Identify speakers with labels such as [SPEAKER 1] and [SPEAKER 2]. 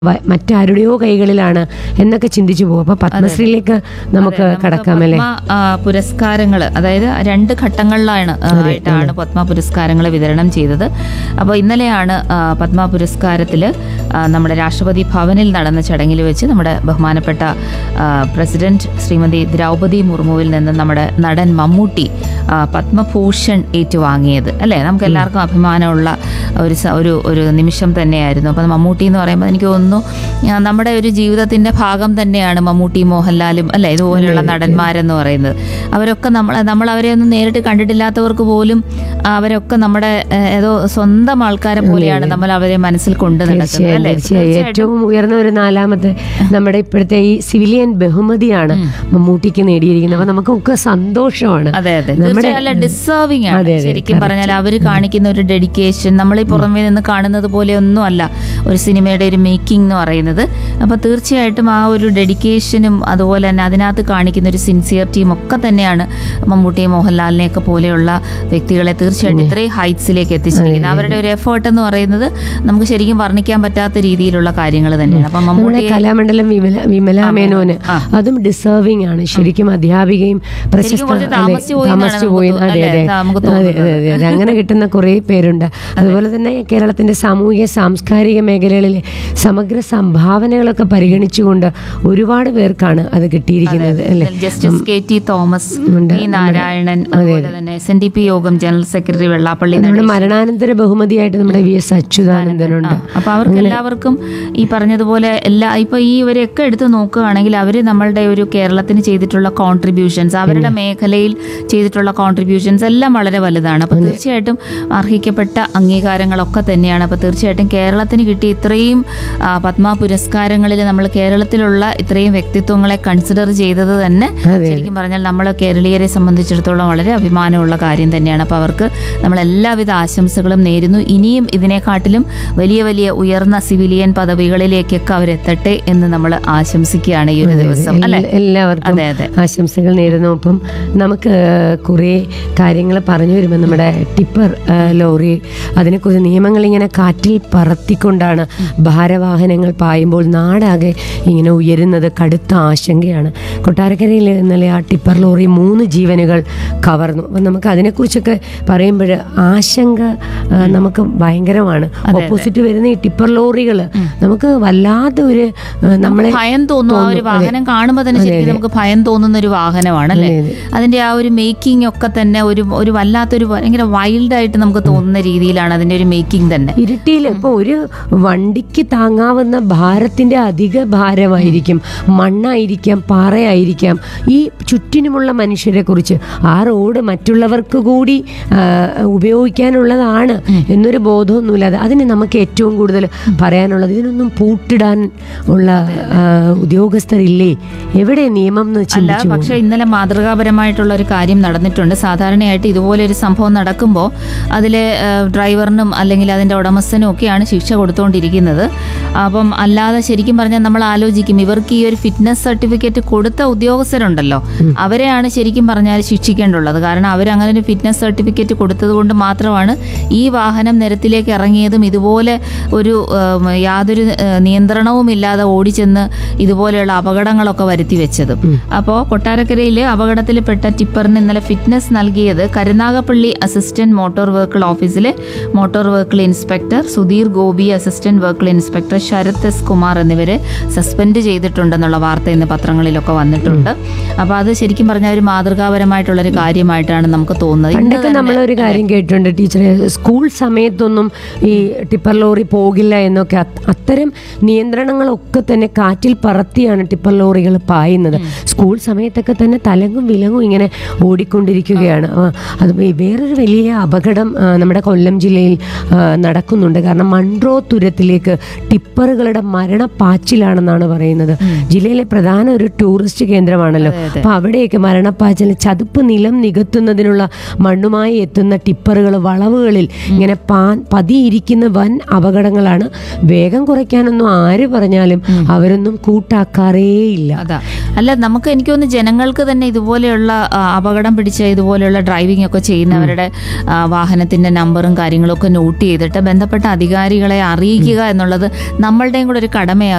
[SPEAKER 1] വ- മറ്റാരുടെയോ കൈകളിലാണ് എന്നൊക്കെ ചിന്തിച്ചു പോകും അപ്പൊ പത്മശ്രീയിലേക്ക് നമുക്ക് കടക്കാമല്ലേ
[SPEAKER 2] പത്മ പുരസ്കാരങ്ങൾ അതായത് രണ്ട് ഘട്ടങ്ങളിലാണ് ആ, ആയിട്ടാണ് പത്മ പുരസ്കാരങ്ങൾ വിതരണം ചെയ്തത് അപ്പോൾ ഇന്നലെയാണ് ആ, പത്മ പുരസ്കാരത്തിൽ നമ്മുടെ രാഷ്ട്രപതി ഭവനിൽ നടന്ന ചടങ്ങിൽ വെച്ച് നമ്മുടെ ബഹുമാനപ്പെട്ട ആ, പ്രസിഡന്റ് ശ്രീമതി ദ്രൗപതി മുർമുവിൽ നിന്ന് നമ്മുടെ നടൻ മമ്മൂട്ടി ആ, പത്മഭൂഷൺ ഏറ്റുവാങ്ങിയത് അല്ലേ നമുക്ക് എല്ലാവർക്കും അഭിമാനമുള്ള ഒരു സ- ഒരു ഒരു നിമിഷം തന്നെയായിരുന്നു അപ്പം മമ്മൂട്ടി എന്ന് പറയുമ്പോൾ എനിക്ക് തോന്നുന്നു ആ, നമ്മുടെ ഒരു ജീവിതത്തിന്റെ ഭാഗം തന്നെയാണ് മമ്മൂട്ടി മോഹൻലാലും അല്ലെ ഇതുപോലെയുള്ള നടന്മാരെന്ന് പറയുന്നത് അവരൊക്കെ നമ്മൾ നമ്മൾ അവരെ ഒന്നും നേരിട്ട് കണ്ടിട്ടില്ലാത്തവർക്ക് പോലും ആ, അവരൊക്കെ നമ്മുടെ ആ, ഏതോ സ്വന്തം ആൾക്കാരെ പോലെയാണ് നമ്മൾ അവരെ മനസ്സിൽ കൊണ്ടു നടക്കുന്നത്
[SPEAKER 1] തീർച്ചയായും
[SPEAKER 2] അല്ലേ
[SPEAKER 1] തീർച്ചയായും ഏറ്റവും ഉയർന്ന ഒരു നാലാമത്തെ നമ്മുടെ ഇപ്പോഴത്തെ ഈ സിവിലിയൻ ബഹുമതിയാണ് മമ്മൂട്ടിക്ക് നേടിയിരിക്കുന്നത് അപ്പൊ നമുക്കൊക്കെ സന്തോഷമാണ്
[SPEAKER 2] അതെ അതെ
[SPEAKER 1] നമ്മുടെ-
[SPEAKER 2] തീർച്ചയായും ഡിസേർവിംഗ് ആണ്
[SPEAKER 1] അതെ, അതെ,
[SPEAKER 2] ശരിക്കും പറഞ്ഞാൽ അവർ കാണിക്കുന്ന ഒരു ഡെഡിക്കേഷൻ നമ്മൾ ഈ പുറമേ നിന്ന് കാണുന്നത് പോലെ ഒന്നും അല്ല ഒരു സിനിമയുടെ ഒരു മേക്കിംഗ് എന്ന് പറയുന്നത് അപ്പൊ തീർച്ചയായിട്ടും ആ ഒരു ഡെഡിക്കേഷനും അതുപോലെ തന്നെ അതിനകത്ത് കാണിക്കുന്ന ഒരു സിൻസിയറിറ്റിയും ഒക്കെ തന്നെയാണ് മമ്മൂട്ടി മോഹൻലാലിനെയൊക്കെ പോലെയുള്ള വ്യക്തികളെ തീർച്ചയായിട്ടും ഇത്രയും ഹൈറ്റ്സിലേക്ക് എത്തിച്ചിരിക്കുന്നത് അവരുടെ ഒരു എഫേർട്ട് എന്ന് പറയുന്നത് നമുക്ക് ശരിക്കും വർണ്ണിക്കാൻ പറ്റാത്ത രീതിയിലുള്ള കാര്യങ്ങൾ തന്നെയാണ് അപ്പൊ
[SPEAKER 1] നമ്മുടെ
[SPEAKER 2] മമ്മൂട്ടി
[SPEAKER 1] കലാമണ്ഡലം വിമല വിമല മേനോന് അതും ഡിസേർവിംഗ് ആണ് ശരിക്കും അധ്യാപികയും പ്രശസ്ത
[SPEAKER 2] കുറച്ച്
[SPEAKER 1] അതെ,
[SPEAKER 2] താമസിച്ചു പോയി എന്നാണ്
[SPEAKER 1] താമസിച്ചു
[SPEAKER 2] നമുക്ക്
[SPEAKER 1] പോയി
[SPEAKER 2] തോ-
[SPEAKER 1] അതെ
[SPEAKER 2] അല്ലേ?
[SPEAKER 1] അതെ
[SPEAKER 2] നമുക്ക്
[SPEAKER 1] അതെ അതെ അതെ അതെ അങ്ങനെ കിട്ടുന്ന കുറേ പേരുണ്ട് അതുപോലെ തന്നെ കേരളത്തിന്റെ സാമൂഹിക സാംസ്കാരിക മേഖലകളിലെ സമഗ്ര സംഭാവനകളൊക്കെ പരിഗണിച്ചുകൊണ്ട് ഒരുപാട് പേർക്കാണ് അത് കിട്ടിയിരിക്കുന്നത് അല്ലേ
[SPEAKER 2] ജസ്റ്റിസ് കെ ടി തോമസ്
[SPEAKER 1] ഉണ്ട്.
[SPEAKER 2] ഇ നാരായണൻ അതുപോലെ തന്നെ എസ് എൻ ഡി പി യോഗം ജനറൽ സെക്രട്ടറി വെള്ളാപ്പള്ളി
[SPEAKER 1] നമ്മുടെ മരണാനന്തര ബഹുമതിയായിട്ട് നമ്മുടെ വി എസ് അച്യുതാനന്ദനുണ്ട്
[SPEAKER 2] അപ്പൊ അവർക്ക് എല്ലാവർക്കും ഈ പറഞ്ഞതുപോലെ എല്ലാ ഇപ്പൊ ഈ ഇവരെയൊക്കെ എടുത്ത് നോക്കുകയാണെങ്കിൽ അവര് നമ്മളുടെ ഒരു കേരളത്തിന് ചെയ്തിട്ടുള്ള കോൺട്രിബ്യൂഷൻസ് അവരുടെ മേഖലയിൽ ചെയ്തിട്ടുള്ള കോൺട്രിബ്യൂഷൻസ് എല്ലാം വളരെ വലുതാണ് അപ്പൊ തീർച്ചയായിട്ടും അർഹിക്കപ്പെട്ട അംഗീകാരങ്ങളൊക്കെ തന്നെയാണ് അപ്പൊ തീർച്ചയായിട്ടും കേരളത്തിന് കിട്ടിയ ഇത്രയും ആ, പത്മ പുരസ്കാരങ്ങളിൽ നമ്മൾ കേരളത്തിലുള്ള ഇത്രയും വ്യക്തിത്വങ്ങളെ കൺസിഡർ ചെയ്തത് തന്നെ ശരിക്കും പറഞ്ഞാൽ നമ്മൾ കേരളീയരെ സംബന്ധിച്ചിടത്തോളം വളരെ അഭിമാനമുള്ള കാര്യം തന്നെയാണ് അപ്പോൾ അവർക്ക് നമ്മൾ എല്ലാവിധ ആശംസകളും നേരുന്നു ഇനിയും ഇതിനെക്കാട്ടിലും വലിയ വലിയ ഉയർന്ന സിവിലിയൻ പദവികളിലേക്കൊക്കെ അവരെത്തട്ടെ എന്ന് നമ്മൾ ആശംസിക്കുകയാണ് ഈ ഒരു ദിവസം അല്ലെ
[SPEAKER 1] എല്ലാ- എല്ലാവർക്കും
[SPEAKER 2] അതെ അതെ
[SPEAKER 1] ആശംസകൾ നേരുന്നു അപ്പം നമുക്ക് കുറേ കാര്യങ്ങൾ പറഞ്ഞു വരുമ്പോൾ നമ്മുടെ ടിപ്പർ ആ, ലോറി അതിനെക്കുറിച്ച് നിയമങ്ങൾ ഇങ്ങനെ കാറ്റിൽ പറത്തിക്കൊണ്ടാണ് ഭാരവാഹനങ്ങൾ പായുമ്പോൾ നാടാകെ ഇങ്ങനെ ഉയരുന്നത് കടുത്ത ആശങ്കയാണ് കൊട്ടാരക്കരയിൽ ഇന്നലെ ആ ടിപ്പർ ലോറി മൂന്ന് ജീവനുകൾ കവർന്നു അപ്പം നമുക്ക് അതിനെക്കുറിച്ചൊക്കെ പറയുമ്പോൾ ആശങ്ക ആ, നമുക്ക് ഭയങ്കരമാണ് ഓപ്പോസിറ്റ് വരുന്ന ഈ ടിപ്പർ ലോറികൾ നമുക്ക് വല്ലാത്ത ഒരു ആ, നമ്മളെ
[SPEAKER 2] ഭയം തോന്നും ആ ഒരു വാഹനം കാണുമ്പോൾ തന്നെ ശരിക്കും നമുക്ക് ഭയം തോന്നുന്ന ഒരു വാഹനമാണ് അല്ലേ അതിന്റെ ആ ഒരു മേക്കിംഗ് ഒക്കെ തന്നെ ഒരു ഒരു വല്ലാത്തൊരു ഭയങ്കര വൈൽഡ് ആയിട്ട് നമുക്ക് തോന്നുന്ന രീതിയിലാണ് അതിന്റെ ഒരു മേക്കിംഗ് തന്നെ
[SPEAKER 1] ഇരുട്ടിയിൽ ഇപ്പൊ ഒരു വണ്ടിക്ക് താങ്ങാവുന്ന ഭാരത്തിന്റെ അധിക ഭാരമായിരിക്കും മണ്ണായിരിക്കാം പാറയായിരിക്കാം ഈ ചുറ്റിനുമുള്ള മനുഷ്യരെ കുറിച്ച് ആ റോഡ് മറ്റുള്ളവർക്ക് കൂടി ആ, ഉപയോഗിക്കാനുള്ളതാണ് എന്നൊരു ബോധമൊന്നുമില്ല അത് അതിന് നമുക്ക് ഏറ്റവും കൂടുതൽ പറയാനുള്ളത് ഇതിനൊന്നും പൂട്ടിടാൻ ഉള്ള ആ, ഉദ്യോഗസ്ഥരില്ലേ എവിടെ നിയമം എന്ന്
[SPEAKER 2] അല്ല
[SPEAKER 1] ചിന്തിച്ചു പോകും.
[SPEAKER 2] പക്ഷെ ഇന്നലെ മാതൃകാപരമായിട്ടുള്ള ഒരു കാര്യം നടന്നിട്ടുണ്ട് സാധാരണയായിട്ട് ഇതുപോലെ ഒരു സംഭവം നടക്കുമ്പോൾ അതിലെ ഡ്രൈവറിനും അല്ലെങ്കിൽ അതിന്റെ ഉടമസ്ഥനും ഒക്കെയാണ് ശിക്ഷ കൊടുത്തുകൊണ്ടിരിക്കുന്നത് അപ്പം അല്ലാതെ ശരിക്കും പറഞ്ഞാൽ നമ്മൾ ആലോചിക്കും ഇവർക്ക് ഈ ഒരു ഫിറ്റ്നസ് സർട്ടിഫിക്കറ്റ് കൊടുത്ത ഉദ്യോഗസ്ഥരുണ്ടല്ലോ അവരെയാണ് ശരിക്കും പറഞ്ഞാൽ ശിക്ഷിക്കേണ്ടുള്ളത് കാരണം അവർ അങ്ങനെ ഒരു ഫിറ്റ്നസ് സർട്ടിഫിക്കറ്റ് കൊടുത്തത് കൊണ്ട് മാത്രമാണ് ഈ വാഹനം നിരത്തിലേക്ക് ഇറങ്ങിയതും ഇതുപോലെ ഒരു ഉം, യാതൊരു ഏഹ്, നിയന്ത്രണവും ഇല്ലാതെ ഓടിച്ചെന്ന് ഇതുപോലെയുള്ള അപകടങ്ങളൊക്കെ വരുത്തി വെച്ചത് അപ്പോൾ കൊട്ടാരക്കരയിൽ അപകടത്തിൽപ്പെട്ട ടിപ്പറിന് ഇന്നലെ ഫിറ്റ്നസ് നൽകിയത് കരുനാഗപ്പള്ളി അസിസ്റ്റന്റ് മോട്ടോർ വെഹിക്കിൾ ഓഫീസിലെ motor vehicle inspector Sudheer Gopi assistant vehicle inspector Sarath S Kumar എന്നിവരെ സസ്പെൻഡ് ചെയ്തിട്ടുണ്ടെന്നുള്ള വാർത്ത ഇന്ന് പത്രങ്ങളിലൊക്കെ വന്നിട്ടുണ്ട് അപ്പോൾ അത് ശരിക്കും പറഞ്ഞാൽ ഒരു മാതൃകാപരമായിട്ടുള്ള ഒരു കാര്യമായിട്ടാണ് നമുക്ക് തോന്നുന്നത് ഇന്ന്
[SPEAKER 1] പണ്ടൊക്കെ നമ്മളൊരു കാര്യം കേട്ടിട്ടുണ്ട് ടീച്ചറെ സ്കൂൾ സമയത്തൊന്നും ഈ ടിപ്പർ ലോറി പോകില്ല എന്നൊക്കെ അത്- അത്തരം നിയന്ത്രണങ്ങളൊക്കെ തന്നെ കാറ്റിൽ പറത്തിയാണ് ടിപ്പർ ലോറികൾ പായുന്നത് സ്കൂൾ സമയത്തൊക്കെ തന്നെ തലങ്ങും വിലങ്ങും ഇങ്ങനെ ഓടിക്കൊണ്ടിരിക്കുകയാണ് ആ, അത് വേ- വേറൊരു വലിയ അപകടം ആ, നമ്മുടെ കൊല്ലം ജില്ലയിൽ ആ, നടക്കുന്നുണ്ട് കാരണം മൺട്രോ തുരത്തിലേക്ക് ടിപ്പറുകളുടെ മരണപ്പാച്ചിലാണെന്നാണ് പറയുന്നത് ജില്ലയിലെ പ്രധാന ഒരു ടൂറിസ്റ്റ് കേന്ദ്രമാണല്ലോ അപ്പൊ അവിടെയൊക്കെ മരണപ്പാച്ചിൽ ചതുപ്പ് നിലം നികത്തുന്നതിനുള്ള മണ്ണുമായി എത്തുന്ന ടിപ്പറുകൾ വളവുകളിൽ ഇങ്ങനെ പാൻ പതിയിരിക്കുന്ന വൻ അപകടങ്ങളാണ് വേഗം കുറയ്ക്കാനൊന്നും ആര് പറഞ്ഞാലും അവരൊന്നും കൂട്ടാക്കാറേയില്ല
[SPEAKER 2] അതാ അല്ല നമുക്ക് എനിക്ക് തോന്നുന്നു ജനങ്ങൾക്ക് തന്നെ ഇതുപോലെയുള്ള ആ, അപകടം പിടിച്ച ഇതുപോലെയുള്ള ഡ്രൈവിംഗ് ഒക്കെ ചെയ്യുന്നവരുടെ ആ, വാഹനത്തിന്റെ നമ്പറും കാര്യങ്ങളും ഒക്കെ നോട്ട് ചെയ്തിട്ട് ബന്ധപ്പെട്ട അധികാരികളെ അറിയിക്കുക എന്നുള്ളത് നമ്മളുടെയും കൂടെ ഒരു കടമയാകും